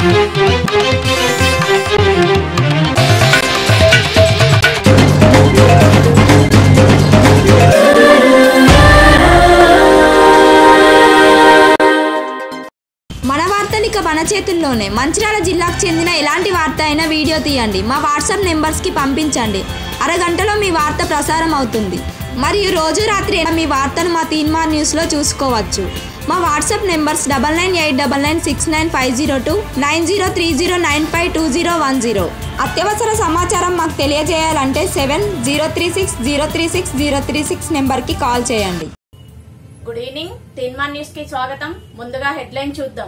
మన వార్తలిక మన చేతుల్లోనే మంచిర్యాల జిల్లాకు చెందిన ఎలాంటి వార్త అయినా వీడియో తీయండి మా వాట్సాప్ నెంబర్స్కి పంపించండి అరగంటలో మీ వార్త ప్రసారం అవుతుంది మరియు రోజు రాత్రి మీ వార్తను మా తీన్మార్ న్యూస్లో చూసుకోవచ్చు మా WhatsApp numbers double nine eight double nine six nine five zero two nine zero three zero nine five two zero one zero అత్యవసర సమాచారం మాకు తెలియజేయాలంటే seven zero three six zero three six zero three six నెంబర్కి call చేయండి good evening Teenmaar news కి స్వాగతం ముందుగా headline చూద్దాం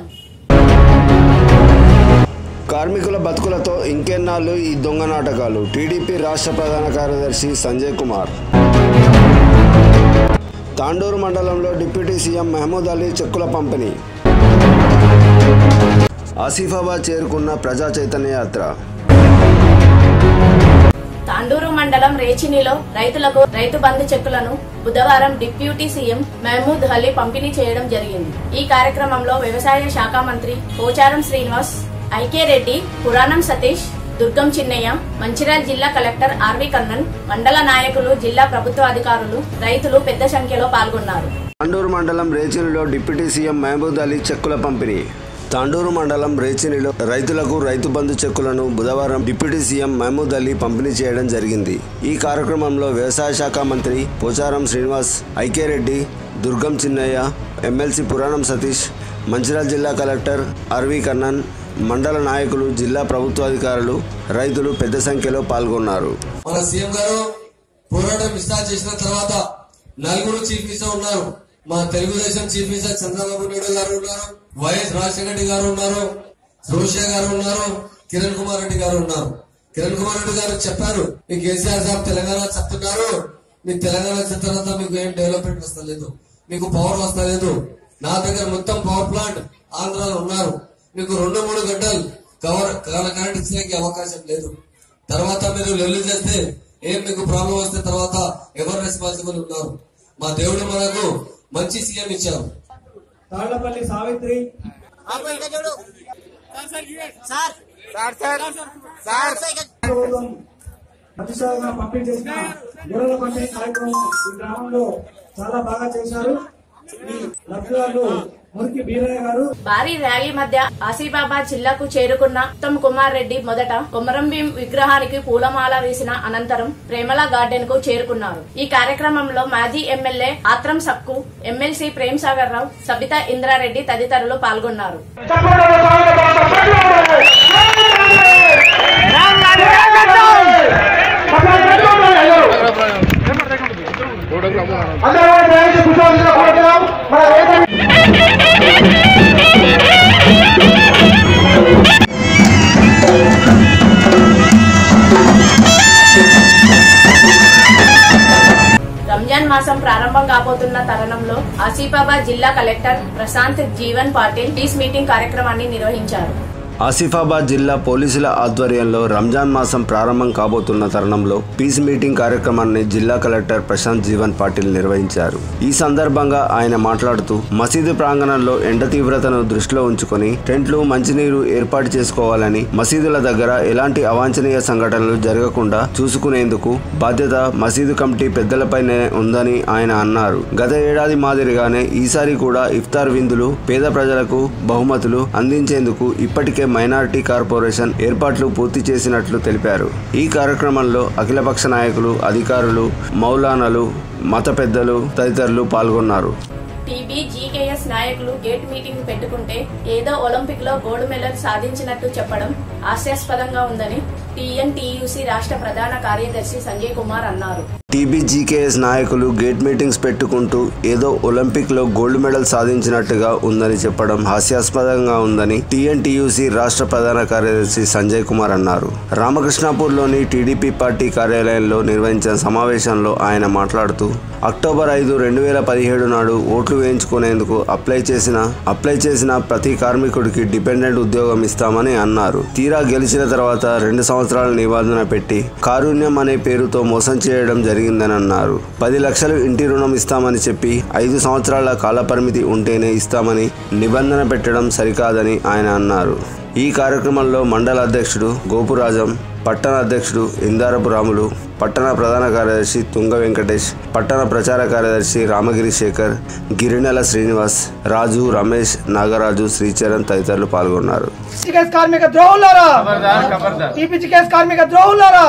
కార్మికుల బతుకులతో ఇంకెన్నాళ్ళు ఈ దొంగ నాటకాలు టీడీపీ రాష్ట్ర ప్రధాన కార్యదర్శి సంజయ్ కుమార్ తాండూరు మండలంలో డిప్యూటీ సీఎం మహమూద్ అలీ చెక్కుల పంపిణీ ఆసిఫాబాద్ చేరుకున్న ప్రజా చైతన్య యాత్ర తాండూరు మండలం రేచినిలో రైతులకు రైతు బంధు చెక్కులను బుధవారం డిప్యూటీ సీఎం మహమూద్ అలీ పంపిణీ చేయడం జరిగింది ఈ కార్యక్రమంలో వ్యవసాయ శాఖ మంత్రి పోచారం శ్రీనివాస్ ఐకే రెడ్డి పురాణం సతీష్ దుర్గం చిన్నయ్య మంచిర్యాల జిల్లా కలెక్టర్ ఆర్వి కన్నన్ మండల నాయకులు జిల్లా ప్రభుత్వ అధికారులు రైతులు పెద్ద సంఖ్యలో పాల్గొన్నారు తాండూరు మండలం రేచినిలో డిప్యూటీ సీఎం మహమూద్ అలీ చెక్కుల పంపిణీ తాండూరు మండలం రేచినిలో రైతులకు రైతు బంధు చెక్కులను బుధవారం డిప్యూటీ సీఎం మహమూద్ అలీ పంపిణీ చేయడం జరిగింది ఈ కార్యక్రమంలో వ్యవసాయ శాఖ మంత్రి పోచారం శ్రీనివాస్ ఐకే రెడ్డి దుర్గం చిన్నయ్య ఎమ్మెల్సీ పురాణం సతీష్ మంచిర్యాల జిల్లా కలెక్టర్ ఆర్వి కన్నన్ మండల నాయకులు జిల్లా ప్రభుత్వాధికారులు రైతులు పెద్ద సంఖ్యలో పాల్గొన్నారు మన సీఎం గారు పోరాటం స్టార్ట్ చేసిన తర్వాత నలుగురు చీఫ్ మినిస్టర్ ఉన్నారు మా తెలుగుదేశం చీఫ్ మినిస్టర్ చంద్రబాబు నాయుడు గారు ఉన్నారు వైఎస్ రాజశేఖర రెడ్డి గారు ఉన్నారు రోషియా గారు ఉన్నారు కిరణ్ కుమార్ రెడ్డి గారు ఉన్నారు కిరణ్ కుమార్ రెడ్డి గారు చెప్పారు మీ కేసీఆర్ సాబ్ తెలంగాణ చెప్తున్నారు మీ తెలంగాణ వచ్చిన తర్వాత మీకు ఏం డెవలప్మెంట్ వస్తలేదు మీకు పవర్ వస్తలేదు నా దగ్గర మొత్తం పవర్ ప్లాంట్ ఆంధ్రాలో ఉన్నారు మీకు రెండు మూడు గంటలు కవర్ కరెంట్ ఇచ్చడానికి అవకాశం లేదు తర్వాత మీరు లొల్లి చేస్తే ఏం మీకు ప్రాబ్లం వస్తే తర్వాత ఎవరు రెస్పాన్సిబుల్ ఉన్నారు మా దేవుడు మనకు మంచి సీఎం ఇచ్చారు తాళ్లపల్లి సావిత్రి ప్రభుత్వం ప్రతిష్టాత్మక పంపిణీ చేసిన గొర్రెల పంపిణీ కార్యక్రమం ఈ గ్రామంలో చాలా బాగా చేశారు ఈ లబ్ధిదారులు మురికి బీరయ్య గారు భారీ ర్యాలీ మధ్య ఆసిఫాబాద్ జిల్లాకు చేరుకున్న ఉత్తమ్ కుమార్ రెడ్డి మొదట కొమరం భీం విగ్రహానికి పూలమాల వేసిన అనంతరం ప్రేమల గార్డెన్ కు చేరుకున్నారు ఈ కార్యక్రమంలో మాజీ ఎమ్మెల్యే ఆత్రం సక్కు ఎమ్మెల్సీ ప్రేమ్ సాగర్ రావు సబితా ఇంద్రారెడ్డి తదితరులు పాల్గొన్నారు రంజాన్ మాసం ప్రారంభం కాబోతున్న తరుణంలో ఆసిఫాబాద్ జిల్లా collector Prashant Jeevan Patil peace meeting కార్యక్రమాన్ని నిర్వహించారు ఆసిఫాబాద్ జిల్లా పోలీసుల ఆధ్వర్యంలో రంజాన్ మాసం ప్రారంభం కాబోతున్న తరుణంలో పీస్ మీటింగ్ కార్యక్రమాన్ని జిల్లా కలెక్టర్ ప్రశాంత్ జీవన్ పాటిల్ నిర్వహించారు ఈ సందర్భంగా ఆయన మాట్లాడుతూ మసీదు ప్రాంగణంలో ఎండ తీవ్రతను దృష్టిలో ఉంచుకొని టెంట్లు మంచినీరు ఏర్పాటు చేసుకోవాలని మసీదుల దగ్గర ఎలాంటి అవాంఛనీయ సంఘటనలు జరగకుండా చూసుకునేందుకు బాధ్యత మసీదు కమిటీ పెద్దలపైనే ఉందని ఆయన అన్నారు గత ఏడాది మాదిరిగానే ఈసారి కూడా ఇఫ్తార్ విందులు పేద ప్రజలకు బహుమతులు అందించేందుకు ఇప్పటికే మైనారిటీ కార్పొరేషన్ ఏర్పాట్లు పూర్తి చేసినట్లు తెలిపారు ఈ కార్యక్రమంలో అఖిలపక్ష నాయకులు అధికారులు మౌలానాలు మత పెద్దలు తదితరులు పాల్గొన్నారు టీబీ జీకేఎస్ నాయకులు గేట్ మీటింగ్ పెట్టుకుంటే ఏదో ఒలింపిక్ లో గోల్డ్ మెడల్ సాధించినట్టు చెప్పడం హాస్యాస్పదంగా ఉందని టీఎన్టీయూసీ రాష్ట్ర ప్రధాన కార్యదర్శి సంజయ్ కుమార్ అన్నారు టీబీజీకేఎస్ నాయకులు గేట్ మీటింగ్స్ పెట్టుకుంటూ ఏదో ఒలింపిక్లో గోల్డ్ మెడల్ సాధించినట్టుగా ఉందని చెప్పడం హాస్యాస్పదంగా ఉందని టీఎన్టీయూసీ రాష్ట్ర ప్రధాన కార్యదర్శి సంజయ్ కుమార్ అన్నారు రామకృష్ణాపూర్లోని టీడీపీ పార్టీ కార్యాలయంలో నిర్వహించిన సమావేశంలో ఆయన మాట్లాడుతూ అక్టోబర్ ఐదు రెండు వేల పదిహేడు నాడు ఓట్లు వేయించుకునేందుకు అప్లై చేసిన అప్లై చేసిన ప్రతి కార్మికుడికి డిపెండెంట్ ఉద్యోగం ఇస్తామని అన్నారు తీరా గెలిచిన తర్వాత రెండు సంవత్సరాలు సంవత్సరాల నిబంధన పెట్టి కారుణ్యం అనే పేరుతో మోసం చేయడం జరిగిందని అన్నారు పది లక్షలు ఇంటి రుణం ఇస్తామని చెప్పి ఐదు సంవత్సరాల కాలపరిమితి ఉంటేనే ఇస్తామని నిబంధన పెట్టడం సరికాదని ఆయన అన్నారు ఈ కార్యక్రమంలో మండల అధ్యక్షుడు గోపురాజం పట్టణ అధ్యక్షుడు ఇందారపు రాములు పట్టణ ప్రధాన కార్యదర్శి తుంగ వెంకటేష్ పట్టణ ప్రచార కార్యదర్శి రామగిరి శేఖర్ గిరినెల శ్రీనివాస్ రాజు రమేష్ నాగరాజు శ్రీచరణ్ తదితరులు పాల్గొన్నారు కేసు కార్మిక ద్రోహులారా టీపీజీ కేసు కార్మిక ద్రోహులారా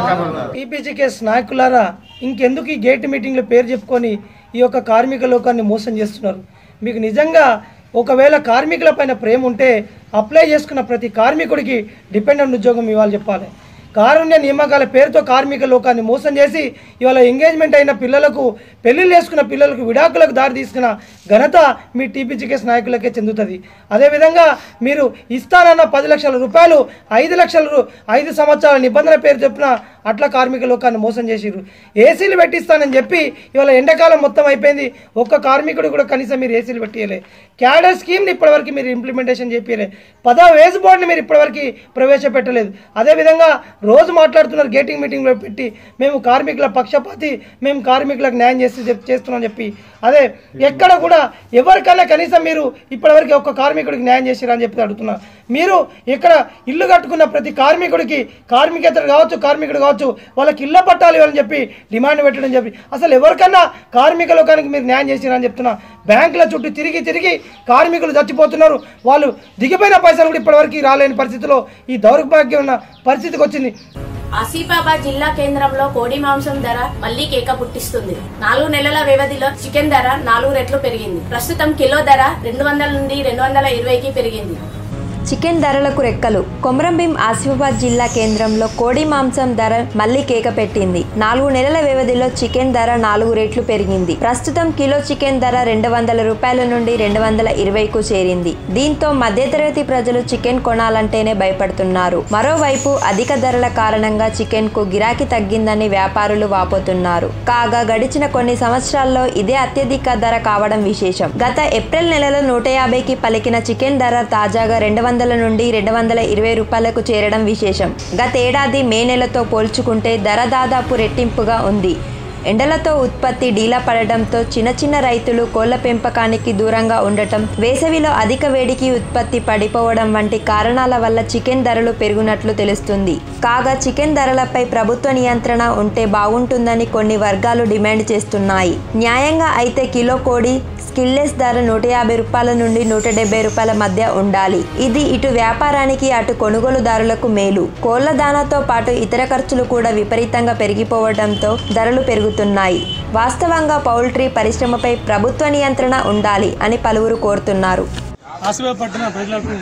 టీపీజీ కేసు నాయకులారా ఇంకెందుకు ఈ గేట్ మీటింగ్లో పేరు చెప్పుకొని ఈ యొక్క కార్మిక లోకాన్ని మోసం చేస్తున్నారు మీకు నిజంగా ఒకవేళ కార్మికుల పైన ప్రేమ ఉంటే అప్లై చేసుకున్న ప్రతి కార్మికుడికి డిపెండెంట్ ఉద్యోగం ఇవ్వాలి చెప్పాలి కారుణ్య నియామకాల పేరుతో కార్మిక లోకాన్ని మోసం చేసి ఇవాళ ఎంగేజ్మెంట్ అయిన పిల్లలకు పెళ్లిళ్ళు చేసుకున్న పిల్లలకు విడాకులకు దారి తీసుకున్న ఘనత మీ టీపీజీకేఎస్ నాయకులకే చెందుతుంది అదేవిధంగా మీరు ఇస్తానన్న పది లక్షల రూపాయలు ఐదు లక్షల రూ- ఐదు సంవత్సరాల నిబంధన పేరు చెప్పిన అట్లా కార్మిక లోకాన్ని మోసం చేసిర్రు ఏసీలు పెట్టిస్తానని చెప్పి ఇవాళ ఎండాకాలం మొత్తం అయిపోయింది ఒక్క కార్మికుడు కూడా కనీసం మీరు ఏసీలు పెట్టియలే క్యాడర్ స్కీమ్ని ఇప్పటివరకు మీరు ఇంప్లిమెంటేషన్ చేయలే పదో వేజ్ బోర్డుని మీరు ఇప్పటివరకు ప్రవేశపెట్టలేదు అదేవిధంగా రోజు మాట్లాడుతున్నారు గేటింగ్ మీటింగ్లో పెట్టి మేము కార్మికుల పక్షపాతి మేము కార్మికులకు న్యాయం చేసి చెప్- చేస్తున్నాం చెప్పి అదే ఎక్కడ కూడా ఎవరికైనా కనీసం మీరు ఇప్పటివరకు ఒక్క కార్మికుడికి న్యాయం చేసిరా అని చెప్పి అడుగుతున్నా మీరు ఇక్కడ ఇల్లు కట్టుకున్న ప్రతి కార్మికుడికి కార్మికేతరు కావచ్చు కార్మికుడు కావచ్చు వాళ్ళకి ఇళ్ళ పట్టాలి అని చెప్పి డిమాండ్ పెట్టడం చెప్పి అసలు ఎవరికన్నా కార్మిక లోకానికి మీరు న్యాయం చేసిరా అని చెప్తున్నా బ్యాంకుల చుట్టూ తిరిగి తిరిగి కార్మికులు చచ్చిపోతున్నారు వాళ్ళు దిగిపోయిన పైసలు కూడా ఇప్పటివరకు రాలేని పరిస్థితిలో ఈ దౌర్భాగ్యం ఉన్న పరిస్థితికి వచ్చింది ఆసిఫాబాద్ జిల్లా కేంద్రంలో కోడి మాంసం ధర మళ్లీ కేక పుట్టిస్తుంది నాలుగు నెలల వ్యవధిలో చికెన్ ధర నాలుగు రెట్లు పెరిగింది ప్రస్తుతం కిలో ధర రెండు వందల నుండి రెండు వందల ఇరవైకి పెరిగింది చికెన్ ధరలకు రెక్కలు కొమరంభీం ఆసిఫాబాద్ జిల్లా కేంద్రంలో కోడి మాంసం ధర మళ్లీ కేక పెట్టింది నాలుగు నెలల వ్యవధిలో చికెన్ ధర నాలుగు రెట్లు పెరిగింది ప్రస్తుతం కిలో చికెన్ ధర రెండు వందల రూపాయల నుండి రెండు వందల ఇరవైకు చేరింది దీంతో మధ్యతరగతి ప్రజలు చికెన్ కొనాలంటేనే భయపడుతున్నారు మరోవైపు అధిక ధరల కారణంగా చికెన్ కు గిరాకీ తగ్గిందని వ్యాపారులు వాపోతున్నారు కాగా గడిచిన కొన్ని సంవత్సరాల్లో ఇదే అత్యధిక ధర కావడం విశేషం గత ఏప్రిల్ నెలలో నూట యాభైకి పలికిన చికెన్ ధర తాజాగా రెండు వందల నుండి రెండు వందల ఇరవై రూపాయలకు చేరడం విశేషం గతేడాది మే నెలతో పోల్చుకుంటే ధర దాదాపు రెట్టింపుగా ఉంది ఎండలతో ఉత్పత్తి డీలా పడడంతో చిన్న చిన్న రైతులు కోళ్ల పెంపకానికి దూరంగా ఉండటం వేసవిలో అధిక వేడికి ఉత్పత్తి పడిపోవడం వంటి కారణాల వల్ల చికెన్ ధరలు పెరుగునట్లు తెలుస్తుంది కాగా చికెన్ ధరలపై ప్రభుత్వ నియంత్రణ ఉంటే బాగుంటుందని కొన్ని వర్గాలు డిమాండ్ చేస్తున్నాయి న్యాయంగా అయితే కిలో కోడి స్కిల్లెస్ ధర నూట యాభై రూపాయల నుండి నూట డెబ్బై రూపాయల మధ్య ఉండాలి ఇది ఇటు వ్యాపారానికి అటు కొనుగోలుదారులకు మేలు కోళ్ల దానాతో పాటు ఇతర ఖర్చులు కూడా విపరీతంగా పెరిగిపోవడంతో ధరలు పెరుగుతున్నాయి వాస్తవంగా పౌల్ట్రీ పరిశ్రమపై ప్రభుత్వ నియంత్రణ ఉండాలి అని పలువురు కోరుతున్నారు ఆసిఫా పట్టణ ప్రజలకు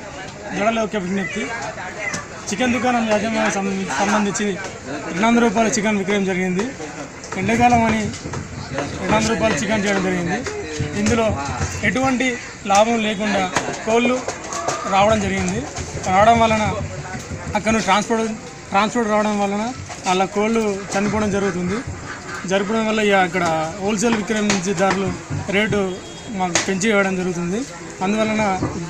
జడలో ఒక విజ్ఞప్తి చికెన్ దుకాణం యాజమాన్యం సంబంధించి సంబంధించి రెండు వందల రూపాయల చికెన్ విక్రయం జరిగింది ఎండాకాలం అని రెండు వందల రూపాయల చికెన్ చేయడం జరిగింది ఇందులో ఎటువంటి లాభం లేకుండా కోళ్ళు రావడం జరిగింది రావడం వలన అక్కడ ట్రాన్స్పోర్ట్ ట్రాన్స్పోర్ట్ రావడం వలన అలా కోళ్ళు చనిపోవడం జరుగుతుంది జరపడం వల్ల ఇక అక్కడ హోల్సేల్ విక్రయించేదారులు రేటు మాకు పెంచి ఇవ్వడం జరుగుతుంది అందువలన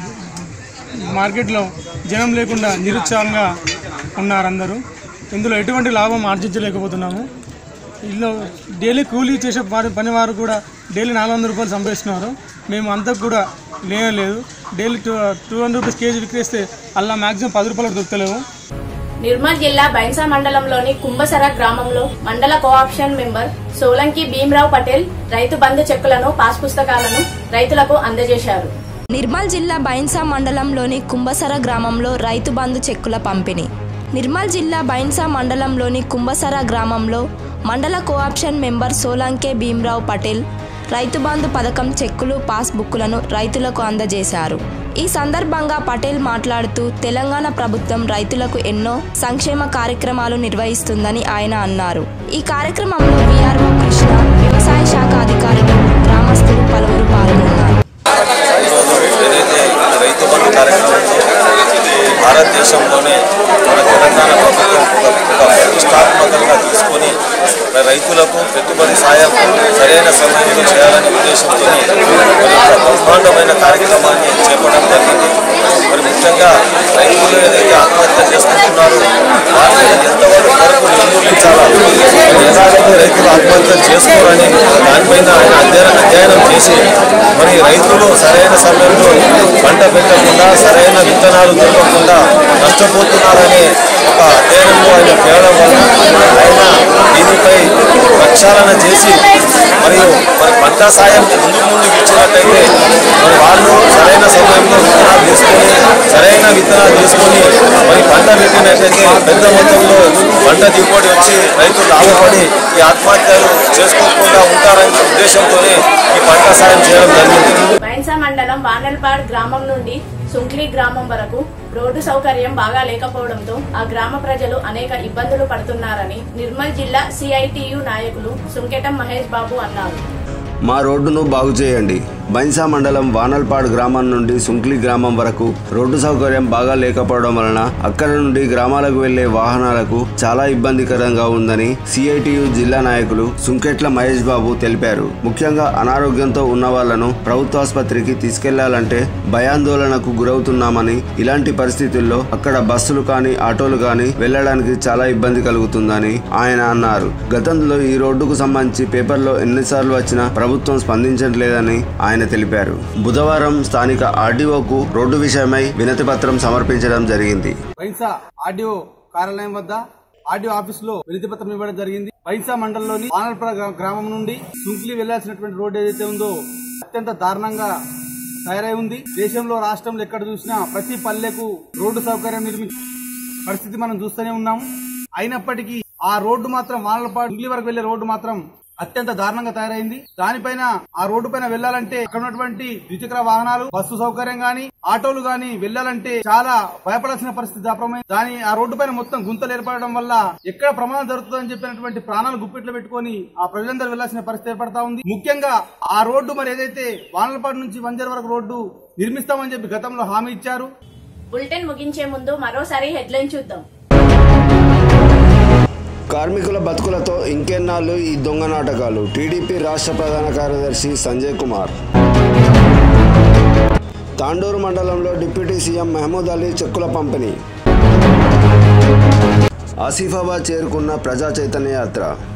మార్కెట్లో జనం లేకుండా నిరుత్సాహంగా ఉన్నారు అందరూ ఇందులో ఎటువంటి లాభం ఆర్జించలేకపోతున్నాము ఇందులో డైలీ కూలీ చేసే వారి పని వారు కూడా డైలీ నాలుగు వందల రూపాయలు సంపాదిస్తున్నారు మేము అంతా కూడా లేదు daily two two hundred rupees kg విక్రేస్తే అలా మ్యాక్సిమం పది రూపాయలకు దొరుకుతలేవు నిర్మల్ జిల్లా బైన్సా మండలంలోని కుంభసర గ్రామంలో మండల కోఆప్షన్ మెంబర్ సోలంకి భీమరావు పటేల్ రైతు బంధు చెక్కులను పాస్ పుస్తకాలను రైతులకు అందజేశారు నిర్మల్ జిల్లా బైన్సా మండలంలోని కుంభసర గ్రామంలో రైతు బంధు చెక్కుల పంపిణీ నిర్మల్ జిల్లా బైన్సా మండలంలోని కుంభసర గ్రామంలో మండల కోఆప్షన్ మెంబర్ సోలంకే భీమ్రావు పటేల్ రైతు బంధు పథకం చెక్కులు పాస్ బుక్కులను రైతులకు అందజేశారు ఈ సందర్భంగా పటేల్ మాట్లాడుతూ తెలంగాణ ప్రభుత్వం రైతులకు ఎన్నో సంక్షేమ కార్యక్రమాలు నిర్వహిస్తుందని ఆయన అన్నారు ఈ కార్యక్రమంలో విఆర్ఓ కృష్ణ వ్యవసాయ శాఖ అధికారులు గ్రామస్తులు పలువురు పాల్గొన్నారు ఏదైతే రైతు బంధు కార్యక్రమంలో భారతదేశంలోనే మన తెలంగాణ ప్రభుత్వం ఒక ప్రతిష్టాత్మకంగా తీసుకొని మరి రైతులకు పెట్టుబడి సాయం సరైన సమయంలో చేయాలనే ఉద్దేశంతో మరి ఒక బ్రహ్మాండమైన కార్యక్రమాన్ని చేపట్టడం జరిగింది మరి ముఖ్యంగా రైతులు ఏదైతే ఆత్మహత్య చేసుకుంటున్నారో వారిని ఎంతవరకు వరకు నిర్మూలించాలా మరి ఎలాగైతే రైతులు ఆత్మహత్య చేసుకోరని దానిపైన ఆయన అధ్యయనం అధ్యయనం చేసి మరి రైతులు సరైన సమయంలో పంట పెట్టకుండా సరైన విత్తనాలు దొరకకుండా నష్టపోతున్నారనే ఒక అధ్యయనంలో ఆయన తేవడం వలన ఆయన దీనిపై ప్రక్షాళన చేసి మరియు మరి పంట సాయం ముందు ముందు ఇచ్చినట్టయితే మరి వాళ్ళు సరైన సమయంలో విత్తనాలు తీసుకొని సరైన విత్తనాలు తీసుకొని మరి పంట పెట్టినట్టయితే పెద్ద మొత్తంలో పంట దిగుబడి వచ్చి రైతులు లాభపడి ఈ ఆత్మహత్యలు చేసుకోకుండా ఉంటారనే ఉద్దేశంతోనే ఈ పంట సాయం చేయడం జరిగింది బైన్సా మండలం వానల్పాడ్ గ్రామం నుండి సుంక్లి గ్రామం వరకు రోడ్డు సౌకర్యం బాగా లేకపోవడంతో ఆ గ్రామ ప్రజలు అనేక ఇబ్బందులు పడుతున్నారని నిర్మల్ జిల్లా సిఐటియు నాయకులు సుంకెటం మహేష్ బాబు అన్నారు మా రోడ్డును బాగు చేయండి బైన్సా మండలం వానల్పాడ్ గ్రామం నుండి సుంక్లి గ్రామం వరకు రోడ్డు సౌకర్యం బాగా లేకపోవడం వలన అక్కడ నుండి గ్రామాలకు వెళ్లే వాహనాలకు చాలా ఇబ్బందికరంగా ఉందని సిఐటియు జిల్లా నాయకులు సుంకెట్ల మహేష్ బాబు తెలిపారు ముఖ్యంగా అనారోగ్యంతో ఉన్న వాళ్లను ప్రభుత్వాసుపత్రికి తీసుకెళ్లాలంటే భయాందోళనకు గురవుతున్నామని ఇలాంటి పరిస్థితుల్లో అక్కడ బస్సులు కానీ ఆటోలు కానీ వెళ్లడానికి చాలా ఇబ్బంది కలుగుతుందని ఆయన అన్నారు గతంలో ఈ రోడ్డుకు సంబంధించి పేపర్లో ఎన్నిసార్లు వచ్చినా ప్రభుత్వం స్పందించట్లేదని ఆయన తెలిపారు బుధవారం స్థానిక ఆర్డీఓకు రోడ్డు విషయమై వినతి పత్రం సమర్పించడం జరిగింది బైన్సా ఆర్డీఓ కార్యాలయం వద్ద ఆర్డీఓ ఆఫీస్ లో వినతి పత్రం ఇవ్వడం జరిగింది బైన్సా మండలంలోని వానల్పుర గ్రా- గ్రామం నుండి సుంక్లి వెళ్లాల్సినటువంటి రోడ్డు ఏదైతే ఉందో అత్యంత దారుణంగా తయారై ఉంది దేశంలో రాష్ట్రంలో ఎక్కడ చూసినా ప్రతి పల్లెకు రోడ్డు సౌకర్యం నిర్మించి పరిస్థితి మనం చూస్తూనే ఉన్నాము అయినప్పటికీ ఆ రోడ్డు మాత్రం వానలపాడు సుంక్లి వరకు వెళ్లే రోడ్డు మాత్రం అత్యంత దారుణంగా తయారైంది దానిపైన ఆ రోడ్డు పైన వెళ్లాలంటే అక్కడ ఉన్నటువంటి ద్విచక్ర వాహనాలు బస్సు సౌకర్యం గాని ఆటోలు గాని వెళ్లాలంటే చాలా భయపడాల్సిన పరిస్థితి అప్రమై దాని ఆ రోడ్డు పైన మొత్తం గుంతలు ఏర్పడడం వల్ల ఎక్కడ ప్రమాదం జరుగుతుందని చెప్పినటువంటి ప్రాణాలు గుప్పిట్లో పెట్టుకొని ఆ ప్రజలందరూ వెళ్లాల్సిన పరిస్థితి ఏర్పడతా ఉంది ముఖ్యంగా ఆ రోడ్డు మరి ఏదైతే వానలపాడు నుంచి వంజర్ వరకు రోడ్డు నిర్మిస్తామని చెప్పి గతంలో హామీ ఇచ్చారు బులెటిన్ ముగించే ముందు మరోసారి హెడ్లైన్ చూద్దాం కార్మికుల బతుకులతో ఇంకెన్నాళ్ళు ఈ దొంగ నాటకాలు టీడీపీ రాష్ట్ర ప్రధాన కార్యదర్శి సంజయ్ కుమార్ తాండూరు మండలంలో డిప్యూటీ సీఎం మహమూద్ అలీ చెక్కుల పంపిణీ ఆసిఫాబాద్ చేరుకున్న ప్రజా చైతన్య యాత్ర